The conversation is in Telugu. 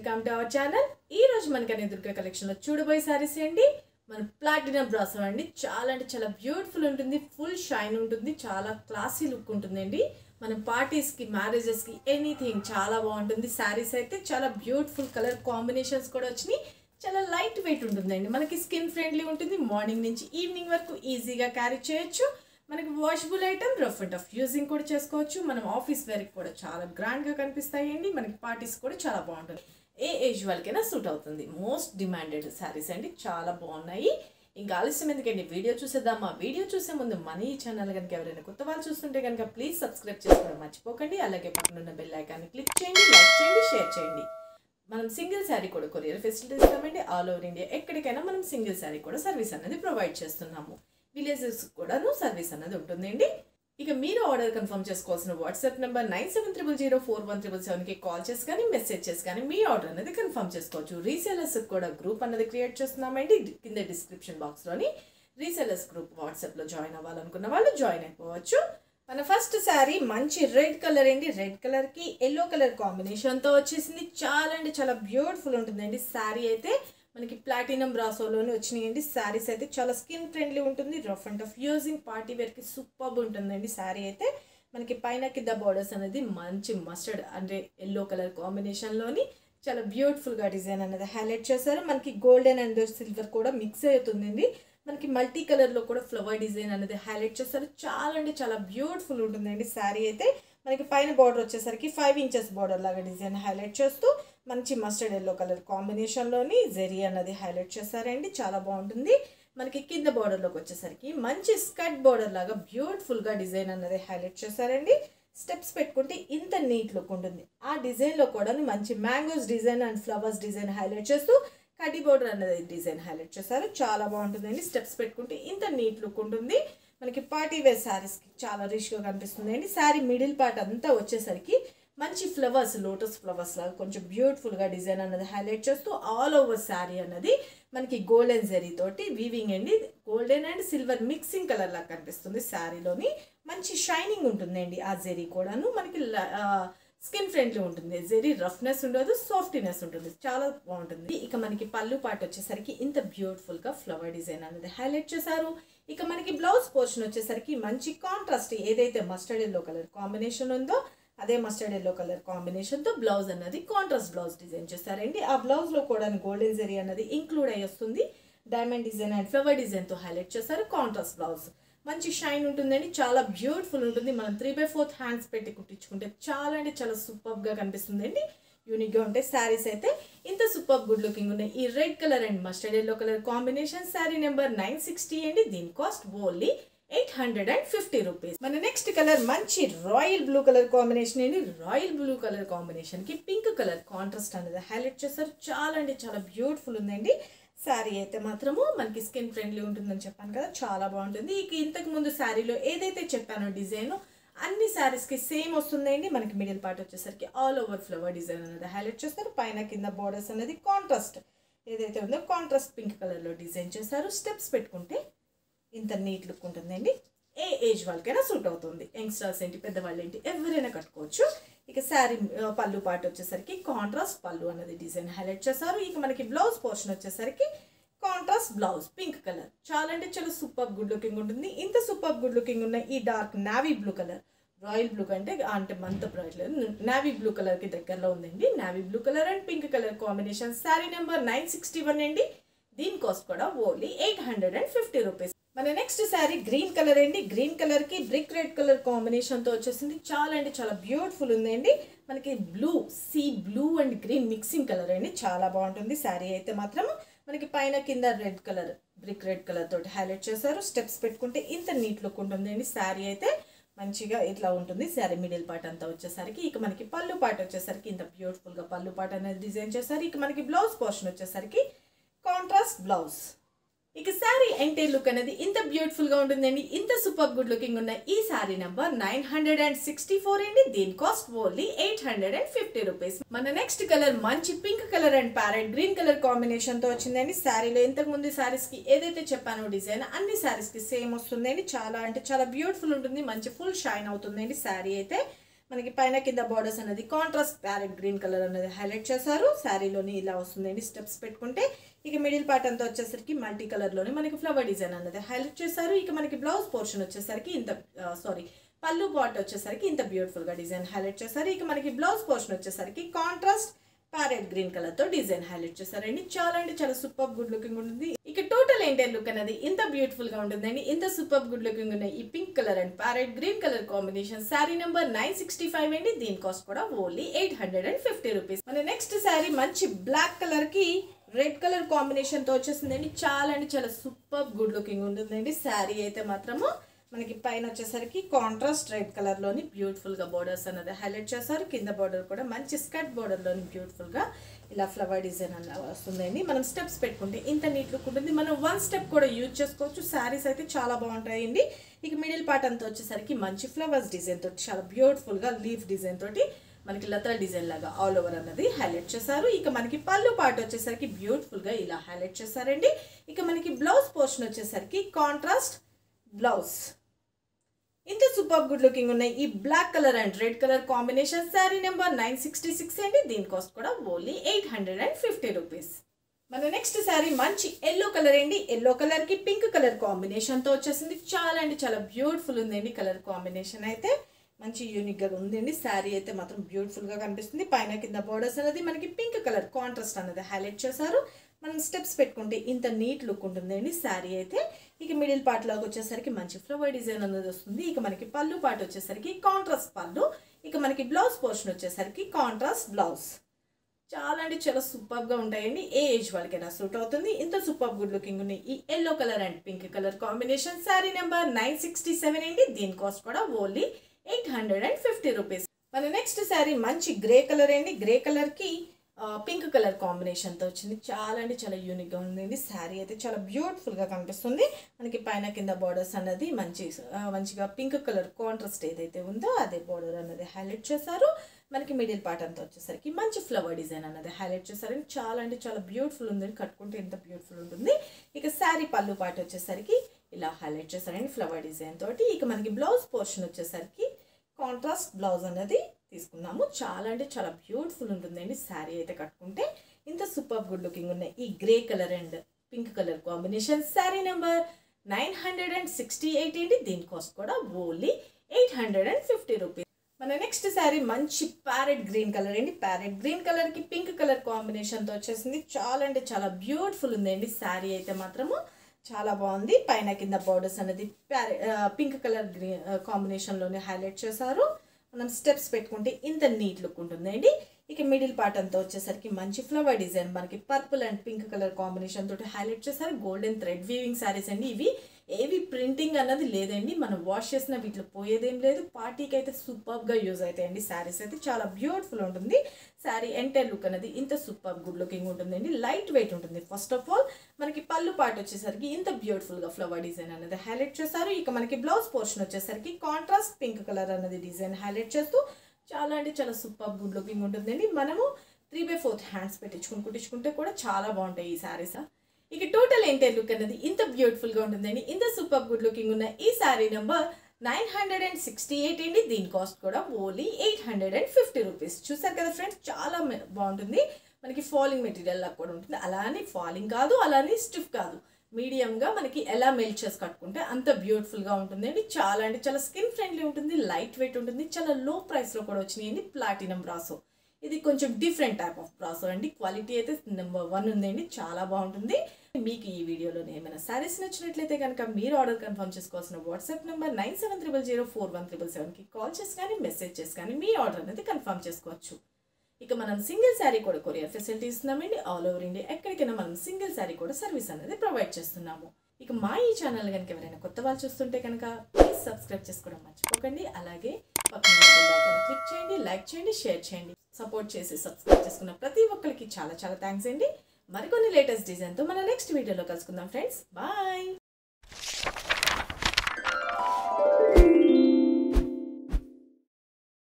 వెల్కమ్ టు అవర్ ఛానల్ ఈ రోజు మనకి ఎదుర్కొ కలెక్షన్ లో చూడబోయే సారీస్ అండి మన ప్లాటినం బ్రాసో అండి చాలా అంటే చాలా బ్యూటిఫుల్ ఉంటుంది ఫుల్ షైన్ ఉంటుంది చాలా క్లాసీ లుక్ ఉంటుందండి మన పార్టీస్ కి మ్యారేజెస్ కి ఎనీథింగ్ చాలా బాగుంటుంది శారీస్ అయితే చాలా బ్యూటిఫుల్ కలర్ కాంబినేషన్స్ కూడా వచ్చినాయి చాలా లైట్ వెయిట్ ఉంటుందండి మనకి స్కిన్ ఫ్రెండ్లీ ఉంటుంది మార్నింగ్ నుంచి ఈవినింగ్ వరకు ఈజీగా క్యారీ చేయొచ్చు మనకి washable item rough and tough using కూడా చేసుకోవచ్చు మనం ఆఫీస్ వేర్కి కూడా చాలా గ్రాండ్గా కనిపిస్తాయండి మనకి పార్టీస్ కూడా చాలా బాగుంటుంది ఏ ఏజ్ వాళ్ళకైనా సూట్ అవుతుంది మోస్ట్ డిమాండెడ్ శారీస్ అండి చాలా బాగున్నాయి ఇంకా ఆలస్యం ఎందుకండి వీడియో చూసేద్దామా వీడియో చూసే ముందు మన ఈ ఛానల్ కనుక ఎవరైనా కొత్త వాళ్ళు చూస్తుంటే కనుక ప్లీజ్ సబ్స్క్రైబ్ చేసుకోవడం మర్చిపోకండి అలాగే పక్కన ఉన్న బెల్ ఐకాన్ని క్లిక్ చేయండి లైక్ చేయండి షేర్ చేయండి మనం సింగిల్ శారీ కూడా కొరియర్ ఫెసిలిటీ ఇస్తామండి ఆల్ ఓవర్ ఇండియా ఎక్కడికైనా మనం సింగిల్ శారీ కూడా సర్వీస్ అనేది ప్రొవైడ్ చేస్తున్నాము విలేజెస్ కూడాను సర్వీస్ అనేది ఉంటుందండి ఇక మీరు ఆర్డర్ కన్ఫర్మ్ చేసుకోవాల్సిన WhatsApp number nine seven triple zero four one triple సెవెన్కి కాల్ చేసి కానీ మెసేజ్ చేసి కానీ మీ ఆర్డర్ అనేది కన్ఫర్మ్ చేసుకోవచ్చు రీసేలర్స్ కూడా గ్రూప్ అనేది క్రియేట్ చేస్తున్నామండి కింద డిస్క్రిప్షన్ బాక్స్లోని రీసెలర్స్ గ్రూప్ వాట్సాప్లో జాయిన్ అవ్వాలనుకున్న వాళ్ళు జాయిన్ అయిపోవచ్చు మన ఫస్ట్ శారీ మంచి రెడ్ కలర్ అండి రెడ్ కలర్కి ఎల్లో కలర్ కాంబినేషన్తో వచ్చేసింది చాలా అంటే చాలా బ్యూటిఫుల్ ఉంటుందండి శారీ అయితే మనకి ప్లాటినం బ్రాసోలోనే వచ్చినాయండి శారీస్ అయితే చాలా స్కిన్ ఫ్రెండ్లీ ఉంటుంది rough and tough using party వేర్కి సూపర్ ఉంటుందండి శారీ అయితే మనకి పైన కింద బార్డర్స్ అనేది మంచి మస్టర్డ్ అంటే ఎల్లో కలర్ కాంబినేషన్లోని చాలా బ్యూటిఫుల్గా డిజైన్ అనేది హైలైట్ చేశారు మనకి గోల్డెన్ అండ్ సిల్వర్ కూడా మిక్స్ అవుతుందండి మనకి మల్టీ కలర్లో కూడా ఫ్లవర్ డిజైన్ అనేది హైలైట్ చేస్తారు చాలా అంటే చాలా బ్యూటిఫుల్ ఉంటుందండి శారీ అయితే మనకి పైన బార్డర్ వచ్చేసరికి ఫైవ్ ఇంచెస్ బార్డర్ లాగా డిజైన్ హైలైట్ చేస్తూ మంచి మస్టర్డ్ ఎల్లో కలర్ కాంబినేషన్లోని జెరీ అన్నది హైలైట్ చేశారండి చాలా బాగుంటుంది మనకి కింద బార్డర్లోకి వచ్చేసరికి మంచి స్కట్ బార్డర్ లాగా బ్యూటిఫుల్గా డిజైన్ అన్నది హైలైట్ చేశారండి స్టెప్స్ పెట్టుకుంటే ఇంత నీట్ లుక్ ఉంటుంది ఆ డిజైన్లో కూడా మంచి mangoes design and flowers design highlight చేస్తూ కడ్డీ బోర్డర్ అనేది డిజైన్ హైలైట్ చేశారు చాలా బాగుంటుందండి స్టెప్స్ పెట్టుకుంటే ఇంత నీట్ లుక్ ఉంటుంది మనకి పార్టీ వేర్ శారీస్కి చాలా రిచ్గా కనిపిస్తుంది అండి శారీ మిడిల్ పార్ట్ అంతా వచ్చేసరికి మంచి ఫ్లవర్స్ లోటస్ ఫ్లవర్స్ లాగా కొంచెం బ్యూటిఫుల్గా డిజైన్ అన్నది హైలైట్ చేస్తూ ఆల్ ఓవర్ శారీ అన్నది మనకి గోల్డెన్ జెరీ తోటి వీవింగ్ అండి golden and silver mixing colour లాగా కనిపిస్తుంది శారీలోని మంచి షైనింగ్ ఉంటుందండి ఆ జెరీ కూడాను మనకి స్కిన్ ఫ్రెండ్లీ ఉంటుంది జెరీ రఫ్నెస్ ఉండదు సాఫ్ట్నెస్ ఉంటుంది చాలా బాగుంటుంది ఇక మనకి పళ్ళు పాట వచ్చేసరికి ఇంత బ్యూటిఫుల్గా ఫ్లవర్ డిజైన్ అనేది హైలైట్ చేశారు ఇక మనకి బ్లౌజ్ పోర్షన్ వచ్చేసరికి మంచి కాంట్రాస్ట్ ఏదైతే మస్టర్డ్ ఎల్లో కలర్ కాంబినేషన్ ఉందో అదే మస్టర్డ్ ఎల్లో కలర్ కాంబినేషన్తో బ్లౌజ్ అన్నది కాంట్రాస్ట్ బ్లౌజ్ డిజైన్ చేశారండి ఆ బ్లౌజ్లో కూడా గోల్డెన్ జెరీ అన్నది ఇంక్లూడ్ అయ్యి వస్తుంది డైమండ్ డిజైన్ అండ్ ఫ్లవర్ డిజైన్తో హైలైట్ చేశారు కాంట్రాస్ట్ బ్లౌజ్ మంచి షైన్ ఉంటుందండి చాలా బ్యూటిఫుల్ ఉంటుంది మనం త్రీ బై ఫోర్త్ హ్యాండ్స్ పెట్టి కుట్టించుకుంటే చాలా అంటే చాలా సూపర్గా కనిపిస్తుందండి యూనిక్గా ఉంటాయి శారీస్ అయితే ఇంత సూపర్ గుడ్ లుకింగ్ ఉన్నాయి ఈ red colour and mustard yellow colour combination sari number nine sixty అండి దీని cost only eight hundred and fifty rupees మన నెక్స్ట్ కలర్ మంచి రాయల్ బ్లూ కలర్ కాంబినేషన్ అండి రాయల్ బ్లూ కలర్ కాంబినేషన్ కి పింక్ కలర్ కాంట్రాస్ట్ అనేది హైలైట్ చేస్తారు చాలా అంటే చాలా బ్యూటిఫుల్ ఉందండి శారీ అయితే మాత్రము మనకి స్కిన్ ఫ్రెండ్లీ ఉంటుందని చెప్పాను కదా చాలా బాగుంటుంది ఇక ఇంతకు ముందు శారీలో ఏదైతే చెప్పానో డిజైన్ అన్ని శారీస్కి సేమ్ వస్తుందండి మనకి మిడిల్ పార్ట్ వచ్చేసరికి ఆల్ ఓవర్ ఫ్లవర్ డిజైన్ అనేది హైలైట్ చేస్తారు పైన కింద బోర్డర్స్ అనేది కాంట్రాస్ట్ ఏదైతే ఉందో కాంట్రాస్ట్ పింక్ కలర్లో డిజైన్ చేశారు స్టెప్స్ పెట్టుకుంటే ఇంత నీట్ లుక్ ఉంటుందండి ఏ ఏజ్ వాళ్ళకైనా సూట్ అవుతుంది యంగ్స్టర్స్ ఏంటి పెద్దవాళ్ళు ఏంటి ఎవరైనా కట్టుకోవచ్చు ఇక శారీ పళ్ళు పాటు వచ్చేసరికి కాంట్రాస్ట్ పళ్ళు అనేది డిజైన్ హైలైట్ చేశారు ఇక మనకి బ్లౌజ్ పోర్షన్ వచ్చేసరికి కాంట్రాస్ట్ బ్లౌజ్ పింక్ కలర్ చాలా అంటే చాలా సూపర్ గుడ్ లుకింగ్ ఉంటుంది ఇంత సూపర్ గుడ్ లుకింగ్ ఉన్న ఈ dark navy blue colour royal blue కంటే అంటే మంత బ్రైట్ లేదు నావీ బ్లూ కలర్కి దగ్గరలో ఉందండి navy blue colour and pink colour combination sari number nine sixty one అండి దీని కాస్ట్ కూడా only eight hundred and fifty rupees మన నెక్స్ట్ శారీ గ్రీన్ కలర్ అండి గ్రీన్ కలర్ కి బ్రిక్ రెడ్ కలర్ కాంబినేషన్ తో వచ్చేసింది చాలా అంటే చాలా బ్యూటిఫుల్ ఉందండి మనకి blue sea blue and green mixing colour అండి చాలా బాగుంటుంది శారీ అయితే మాత్రం మనకి పైన కింద red colour brick red colour తోటి హైలైట్ చేశారు స్టెప్స్ పెట్టుకుంటే ఇంత నీట్ లుక్ ఉంటుందండి శారీ అయితే మంచిగా ఇట్లా ఉంటుంది శారీ మిడిల్ పార్ట్ అంతా వచ్చేసరికి ఇక మనకి పళ్ళు పార్ట్ వచ్చేసరికి ఇంత బ్యూటిఫుల్గా పళ్ళు పార్ట్ అనేది డిజైన్ చేశారు ఇక మనకి బ్లౌజ్ పోర్షన్ వచ్చేసరికి కాంట్రాస్ట్ బ్లౌజ్ ఇక శారీ ఎంటైర్ లుక్ అనేది ఇంత బ్యూటిఫుల్ గా ఉంటుందండి ఇంత సూపర్ గుడ్ లుకింగ్ ఉన్న ఈ sari number nine hundred and sixty four అండి దీని cost only eight hundred and fifty rupees మన నెక్స్ట్ కలర్ మంచి pink colour and parrot green colour combination తో వచ్చిందండి శారీలో ఇంతకు ముందు శారీస్ కి ఏదైతే చెప్పానో డిజైన్ అన్ని శారీస్ కి సేమ్ వస్తుందండి చాలా అంటే చాలా బ్యూటిఫుల్ ఉంటుంది మంచి ఫుల్ షైన్ అవుతుందండి శారీ అయితే మనకి పైన కింద బార్డర్స్ అనేది కాంట్రాస్ట్ ప్యారెట్ గ్రీన్ కలర్ అనేది హైలైట్ చేశారు శారీలోని ఇలా వస్తుందండి స్టెప్స్ పెట్టుకుంటే ఇక మిడిల్ పార్ట్ అంతా వచ్చేసరికి మల్టీ కలర్లోని మనకి ఫ్లవర్ డిజైన్ అనేది హైలైట్ చేశారు ఇక మనకి బ్లౌజ్ పోర్షన్ వచ్చేసరికి ఇంత సారీ పళ్ళు పార్ట్ వచ్చేసరికి ఇంత బ్యూటిఫుల్గా డిజైన్ హైలైట్ చేశారు ఇక మనకి బ్లౌజ్ పోర్షన్ వచ్చేసరికి కాంట్రాస్ట్ ప్యారెట్ గ్రీన్ కలర్ తో డిజైన్ హైలైట్ చేశారండి చాలా అంటే చాలా సూపర్ గుడ్ లుకింగ్ ఉంటుంది ఇక టోటల్ ఏంటి లుక్ అనేది ఇంత బ్యూటిఫుల్ గా ఉంటుందండి ఇంత సూపర్ గుడ్ లుకింగ్ ఉన్న ఈ pink colour and parrot green colour combination sari number nine sixty five అండి దీని కాస్ట్ కూడా only eight hundred and fifty rupees మన నెక్స్ట్ శారీ మంచి బ్లాక్ కలర్ కి రెడ్ కలర్ కాంబినేషన్ తో వచ్చేసిందండి చాలా అంటే చాలా సూపర్ గుడ్ లుకింగ్ ఉంటుందండి శారీ అయితే మాత్రము మనకి పైన వచ్చేసరికి కాంట్రాస్ట్ రెడ్ కలర్లోని బ్యూటిఫుల్గా బోర్డర్స్ అనేది హైలైట్ చేశారు కింద బోర్డర్ కూడా మంచి స్కర్ట్ బోర్డర్లోని బ్యూటిఫుల్గా ఇలా ఫ్లవర్ డిజైన్ అలా వస్తుందండి మనం స్టెప్స్ పెట్టుకుంటే ఇంత నీట్ లుక్ ఉంటుంది మనం వన్ స్టెప్ కూడా యూజ్ చేసుకోవచ్చు శారీస్ అయితే చాలా బాగుంటాయండి ఇక మిడిల్ పార్ట్ అంతా వచ్చేసరికి మంచి ఫ్లవర్స్ డిజైన్ తోటి చాలా బ్యూటిఫుల్గా లీఫ్ డిజైన్ తోటి మనకి లతల డిజైన్ లాగా ఆల్ ఓవర్ అన్నది హైలైట్ చేశారు ఇక మనకి పళ్ళు పార్ట్ వచ్చేసరికి బ్యూటిఫుల్గా ఇలా హైలైట్ చేశారండి ఇక మనకి బ్లౌజ్ పోర్షన్ వచ్చేసరికి కాంట్రాస్ట్ బ్లౌజ్ ఇంత సూపర్ గుడ్ లుకింగ్ ఉన్నాయి ఈ black colour and red colour combination sari number nine sixty six అండి దీని కాస్ట్ కూడా only eight hundred and fifty rupees మన నెక్స్ట్ శారీ మంచి ఎల్లో కలర్ అండి ఎల్లో కలర్ కి పింక్ కలర్ కాంబినేషన్ తో వచ్చేసింది చాలా అంటే చాలా బ్యూటిఫుల్ ఉందండి కలర్ కాంబినేషన్ అయితే మంచి యూనిక్ గా ఉందండి శారీ అయితే మాత్రం బ్యూటిఫుల్ గా కనిపిస్తుంది పైన కింద బోర్డర్స్ అనేది మనకి పింక్ కలర్ కాంట్రాస్ట్ అనేది హైలైట్ చేశారు మనం స్టెప్స్ పెట్టుకుంటే ఇంత నీట్ లుక్ ఉంటుందండి శారీ అయితే ఇక మిడిల్ పార్ట్ లాగా వచ్చేసరికి మంచి ఫ్లవర్ డిజైన్ అనేది వస్తుంది ఇక మనకి పళ్ళు పార్ట్ వచ్చేసరికి కాంట్రాస్ట్ పళ్ళు ఇక మనకి బ్లౌజ్ పోర్షన్ వచ్చేసరికి కాంట్రాస్ట్ బ్లౌజ్ చాలా అంటే చాలా సూపర్ గా ఉంటాయండి ఏ ఏజ్ వాళ్ళకైనా సూట్ అవుతుంది ఇంత సూపర్ గుడ్ లుకింగ్ ఉన్నాయి ఈ yellow colour and pink colour combination sari number nine sixty seven అండి దీని కాస్ట్ కూడా only eight hundred and fifty rupees మన నెక్స్ట్ శారీ మంచి గ్రే కలర్ అండి గ్రే కలర్ కి పింక్ కలర్ కాంబినేషన్తో వచ్చింది చాలా అంటే చాలా యూనిక్గా ఉందండి శారీ అయితే చాలా బ్యూటిఫుల్గా కనిపిస్తుంది మనకి పైన కింద బార్డర్స్ అన్నది మంచి ఆ, మంచిగా పింక్ కలర్ కాంట్రాస్ట్ ఏదైతే ఉందో అదే బార్డర్ అన్నది హైలైట్ చేశారు మనకి మిడిల్ పార్ట్ అంతా వచ్చేసరికి మంచి ఫ్లవర్ డిజైన్ అన్నది హైలైట్ చేశారండి చాలా అంటే చాలా బ్యూటిఫుల్ ఉందండి కట్టుకుంటే ఎంత బ్యూటిఫుల్ ఉంటుంది ఇక శారీ పళ్ళు పార్ట్ వచ్చేసరికి ఇలా హైలైట్ చేశారండి ఫ్లవర్ డిజైన్ తోటి ఇక మనకి బ్లౌజ్ పోర్షన్ వచ్చేసరికి కాంట్రాస్ట్ బ్లౌజ్ అనేది తీసుకున్నాము చాలా అంటే చాలా బ్యూటిఫుల్ ఉంటుందండి శారీ అయితే కట్టుకుంటే ఇంత సూపర్ గుడ్ లుకింగ్ ఉన్నాయి ఈ grey colour and pink colour combination sari number nine hundred and sixty eight ఏంటి దీని కాస్ట్ కూడా only eight hundred and fifty rupees మన నెక్స్ట్ శారీ మంచి ప్యారెట్ గ్రీన్ కలర్ అండి ప్యారెట్ గ్రీన్ కలర్ కి పింక్ కలర్ కాంబినేషన్ తో వచ్చేసింది చాలా అంటే చాలా బ్యూటిఫుల్ ఉందండి శారీ అయితే మాత్రము చాలా బాగుంది పైన కింద బార్డర్స్ అనేది ప్యారె పింక్ కలర్ గ్రీన్ కాంబినేషన్లోనే హైలైట్ చేశారు మనం స్టెప్స్ పెట్టుకుంటే ఇంత నీట్ లుక్ ఉంటుందండి ఇక మిడిల్ పార్ట్ అంతా వచ్చేసరికి మంచి ఫ్లవర్ డిజైన్ మనకి purple and pink colour combination తోటి హైలైట్ చేశారు గోల్డెన్ థ్రెడ్ వీవింగ్ శారీస్ అండి ఇవి ఏవి ప్రింటింగ్ అన్నది లేదండి మనం వాష్ చేసిన వీటిలో పోయేదేం లేదు పార్టీకి అయితే సూపర్గా యూజ్ అవుతాయండి శారీస్ అయితే చాలా బ్యూటిఫుల్ ఉంటుంది శారీ ఎంటైర్ లుక్ అనేది ఇంత సూపర్ గుడ్ లుకింగ్ ఉంటుందండి లైట్ వెయిట్ ఉంటుంది ఫస్ట్ ఆఫ్ ఆల్ మనకి పళ్ళు పార్ట్ వచ్చేసరికి ఇంత బ్యూటిఫుల్గా ఫ్లవర్ డిజైన్ అనేది హైలైట్ చేశారు ఇక మనకి బ్లౌజ్ పోర్షన్ వచ్చేసరికి కాంట్రాస్ట్ పింక్ కలర్ అనేది డిజైన్ హైలైట్ చేస్తూ చాలా అంటే చాలా సూపర్ గుడ్ లుకింగ్ ఉంటుందండి మనము త్రీ బై ఫోర్త్ హ్యాండ్స్ పెట్టించుకుని కుట్టించుకుంటే కూడా చాలా బాగుంటాయి ఈ శారీస్ ఇక టోటల్ ఎంటైర్ లుక్ అనేది ఇంత బ్యూటిఫుల్గా ఉంటుందండి ఇంత సూపర్ గుడ్ లుకింగ్ ఉన్న ఈ sari number nine hundred and sixty eight అండి దీని కాస్ట్ కూడా only eight hundred and fifty rupees చూసారు కదా ఫ్రెండ్స్ చాలా మె- బాగుంటుంది మనకి ఫాలింగ్ మెటీరియల్ లాగా కూడా ఉంటుంది అలానే ఫాలింగ్ కాదు అలానే స్టిఫ్ కాదు మీడియంగా మనకి ఎలా మెల్ట్ చేసి కట్టుకుంటే అంత బ్యూటిఫుల్గా ఉంటుంది అండి చాలా అంటే చాలా స్కిన్ ఫ్రెండ్లీ ఉంటుంది లైట్ వెయిట్ ఉంటుంది చాలా లో ప్రైస్లో కూడా వచ్చినాయండి ప్లాటినం బ్రాసో ఇది కొంచెం డిఫరెంట్ టైప్ ఆఫ్ బ్రాసో అండి క్వాలిటీ అయితే నెంబర్ వన్ ఉందండి చాలా బాగుంటుంది మీకు ఈ వీడియోలో ఏమైనా శారీస్ నచ్చినట్లయితే కనుక మీరు ఆర్డర్ కన్ఫర్మ్ చేసుకోవాల్సిన WhatsApp number nine seven triple zero four one triple సెవెన్కి కాల్ చేసి కానీ మెసేజ్ చేసి కానీ మీ ఆర్డర్ అనేది కన్ఫర్మ్ చేసుకోవచ్చు ఇక మనం సింగిల్ శారీ కూడా కొరియర్ ఫెసిలిటీ ఇస్తున్నామండి ఆల్ ఓవర్ ఇండియా ఎక్కడికైనా మనం సింగిల్ శారీ కూడా సర్వీస్ అనేది ప్రొవైడ్ చేస్తున్నాము ఇక మా ఈ ఛానల్ కనుక ఎవరైనా కొత్త వాళ్ళు చూస్తుంటే కనుక ప్లీజ్ సబ్స్క్రైబ్ చేసుకోవడం మర్చిపోకండి అలాగే పక్కన క్లిక్ చేయండి లైక్ చేయండి షేర్ చేయండి సపోర్ట్ చేసి సబ్స్క్రైబ్ చేసుకున్న ప్రతి ఒక్కరికి చాలా చాలా థ్యాంక్స్ అండి మరికొన్ని లేటెస్ట్ డిజైన్తో మన నెక్స్ట్ వీడియోలో కలుసుకుందాం ఫ్రెండ్స్ బాయ్